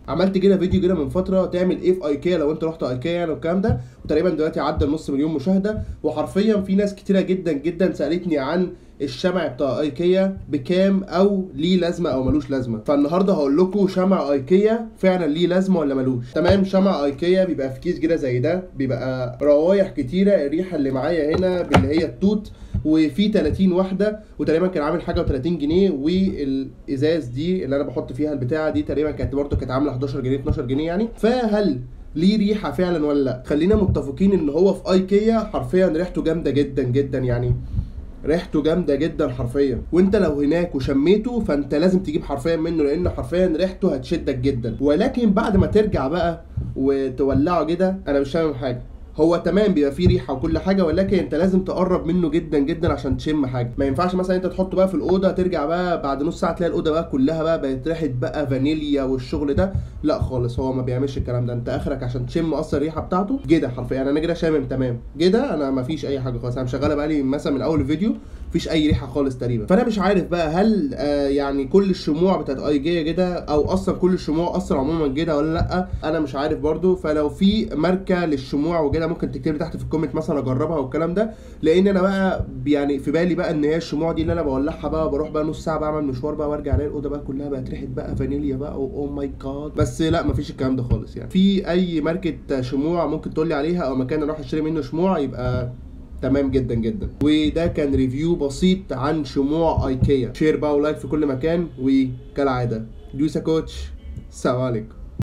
عملت كده فيديو كده من فتره تعمل ايه في ايكيا لو انت رحت ايكيا يعني والكلام ده وتقريبا دلوقتي عدى النص مليون مشاهده وحرفيا في ناس كتيره جدا جدا سالتني عن الشمع بتاع ايكيا بكام او ليه لازمه او ملوش لازمه فالنهارده هقول لكم شمع ايكيا فعلا ليه لازمه ولا ملوش تمام شمع ايكيا بيبقى في كيس كده زي ده بيبقى روايح كتيره الريحه اللي معايا هنا باللي هي التوت وفي 30 واحده وتقريبا كان عامل حاجه و30 جنيه والازاز دي اللي انا بحط فيها البتاعه دي تقريبا كانت برده كانت عامله 11 جنيه 12 جنيه يعني فهل ليه ريحه فعلا ولا لا خلينا متفقين ان هو في ايكيا حرفيا ريحته جامده جدا جدا يعني ريحته جامده جدا حرفيا وانت لو هناك وشميته فانت لازم تجيب حرفيا منه لان حرفيا ريحته هتشدك جدا ولكن بعد ما ترجع بقى وتولعه كده انا مش فاهم حاجه هو تمام بيبقى فيه ريحه وكل حاجه ولكن انت لازم تقرب منه جدا جدا عشان تشم حاجه ما ينفعش مثلا انت تحطه بقى في الاوضه ترجع بقى بعد نص ساعه تلاقي الاوضه بقى كلها بقى بقت ريحه بقى فانيليا والشغل ده لا خالص هو ما بيعملش الكلام ده انت اخرك عشان تشم اصلا الريحه بتاعته كده حرفيا يعني انا كده شامم تمام كده انا ما فيش اي حاجه خالص انا مشغله بقى لي مثلا من اول الفيديو مفيش اي ريحه خالص تقريبا فانا مش عارف بقى هل آه يعني كل الشموع بتاعت ايجيا كده او اصلا كل الشموع اصلا عموما كده ولا لا انا مش عارف برضو فلو في ماركه للشموع وكده ممكن تكتب لي تحت في الكومنت مثلا اجربها والكلام ده لان انا بقى يعني في بالي بقى ان هي الشموع دي اللي انا بولعها بقى بروح بقى نص ساعه بعمل مشوار بقى وارجع الاقي الاوضه بقى كلها بقت ريحه بقى فانيليا بقى او ماي جاد بس لا مفيش الكلام ده خالص يعني في اي ماركه شموع ممكن تقول لي عليها او مكان اروح اشتري منه شموع يبقى تمام جدا جدا وده كان ريفيو بسيط عن شموع ايكيا شير بقى ولايك في كل مكان وكالعاده دوسا كوتش السلام عليكم